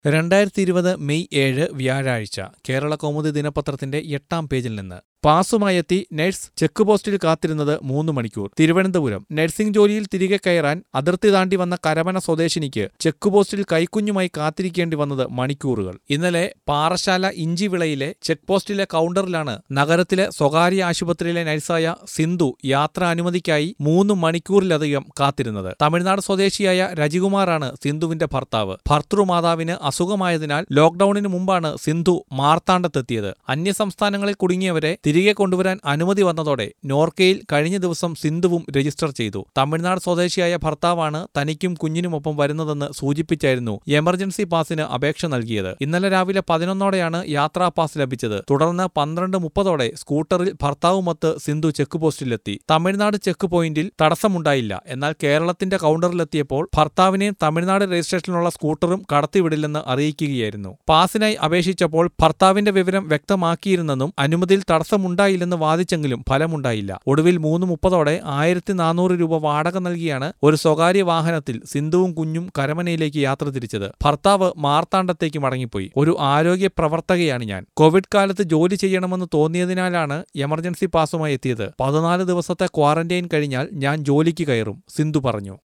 രണ്ടായിരത്തി ഇരുപത് മെയ് ഏഴ് വ്യാഴാഴ്ച കേരള കൗമുദി ദിനപത്രത്തിന്റെ എട്ടാം പേജിൽ നിന്ന് പാസുമായെത്തി നഴ്സ് ചെക്ക് പോസ്റ്റിൽ കാത്തിരുന്നത് മൂന്ന് മണിക്കൂർ തിരുവനന്തപുരം നഴ്സിംഗ് ജോലിയിൽ തിരികെ കയറാൻ അതിർത്തി താണ്ടി വന്ന കരമന സ്വദേശിനിക്ക് ചെക്ക് പോസ്റ്റിൽ കൈക്കുഞ്ഞുമായി കാത്തിരിക്കേണ്ടി വന്നത് മണിക്കൂറുകൾ ഇന്നലെ പാറശാല ഇഞ്ചിവിളയിലെ ചെക്ക് പോസ്റ്റിലെ കൗണ്ടറിലാണ് നഗരത്തിലെ സ്വകാര്യ ആശുപത്രിയിലെ നഴ്സായ സിന്ധു യാത്രാ അനുമതിക്കായി മൂന്ന് മണിക്കൂറിലധികം കാത്തിരുന്നത് തമിഴ്നാട് സ്വദേശിയായ രജികുമാറാണ് സിന്ധുവിന്റെ ഭർത്താവ് ഭർത്തൃമാതാവിന് അസുഖമായതിനാൽ ലോക്ഡൌണിന് മുമ്പാണ് സിന്ധു മാർത്താണ്ഡത്തെത്തിയത് അന്യസംസ്ഥാനങ്ങളിൽ കുടുങ്ങിയവരെ തിരികെ കൊണ്ടുവരാൻ അനുമതി വന്നതോടെ നോർക്കയിൽ കഴിഞ്ഞ ദിവസം സിന്ധുവും രജിസ്റ്റർ ചെയ്തു തമിഴ്നാട് സ്വദേശിയായ ഭർത്താവാണ് തനിക്കും കുഞ്ഞിനുമൊപ്പം വരുന്നതെന്ന് സൂചിപ്പിച്ചായിരുന്നു എമർജൻസി പാസിന് അപേക്ഷ നൽകിയത് ഇന്നലെ രാവിലെ പതിനൊന്നോടെയാണ് യാത്രാ പാസ് ലഭിച്ചത് തുടർന്ന് പന്ത്രണ്ട് മുപ്പതോടെ സ്കൂട്ടറിൽ ഭർത്താവുമൊത്ത് സിന്ധു ചെക്ക് പോസ്റ്റിലെത്തി തമിഴ്നാട് ചെക്ക് പോയിന്റിൽ തടസ്സമുണ്ടായില്ല എന്നാൽ കേരളത്തിന്റെ കൗണ്ടറിലെത്തിയപ്പോൾ ഭർത്താവിനെയും തമിഴ്നാട് രജിസ്ട്രേഷനിലുള്ള സ്കൂട്ടറും കടത്തിവിടില്ലെന്ന് അറിയിക്കുകയായിരുന്നു പാസിനായി അപേക്ഷിച്ചപ്പോൾ ഭർത്താവിന്റെ വിവരം വ്യക്തമാക്കിയിരുന്നെന്നും അനുമതിയിൽ തടസ്സമുണ്ടായില്ലെന്ന് വാദിച്ചെങ്കിലും ഫലമുണ്ടായില്ല ഒടുവിൽ മൂന്ന് മുപ്പതോടെ ആയിരത്തി നാനൂറ് രൂപ വാടക നൽകിയാണ് ഒരു സ്വകാര്യ വാഹനത്തിൽ സിന്ധുവും കുഞ്ഞും കരമനയിലേക്ക് യാത്ര തിരിച്ചത് ഭർത്താവ് മാർത്താണ്ഡത്തേക്ക് മടങ്ങിപ്പോയി ഒരു ആരോഗ്യ പ്രവർത്തകയാണ് ഞാൻ കോവിഡ് കാലത്ത് ജോലി ചെയ്യണമെന്ന് തോന്നിയതിനാലാണ് എമർജൻസി പാസുമായി എത്തിയത് പതിനാല് ദിവസത്തെ ക്വാറന്റൈൻ കഴിഞ്ഞാൽ ഞാൻ ജോലിക്ക് കയറും സിന്ധു പറഞ്ഞു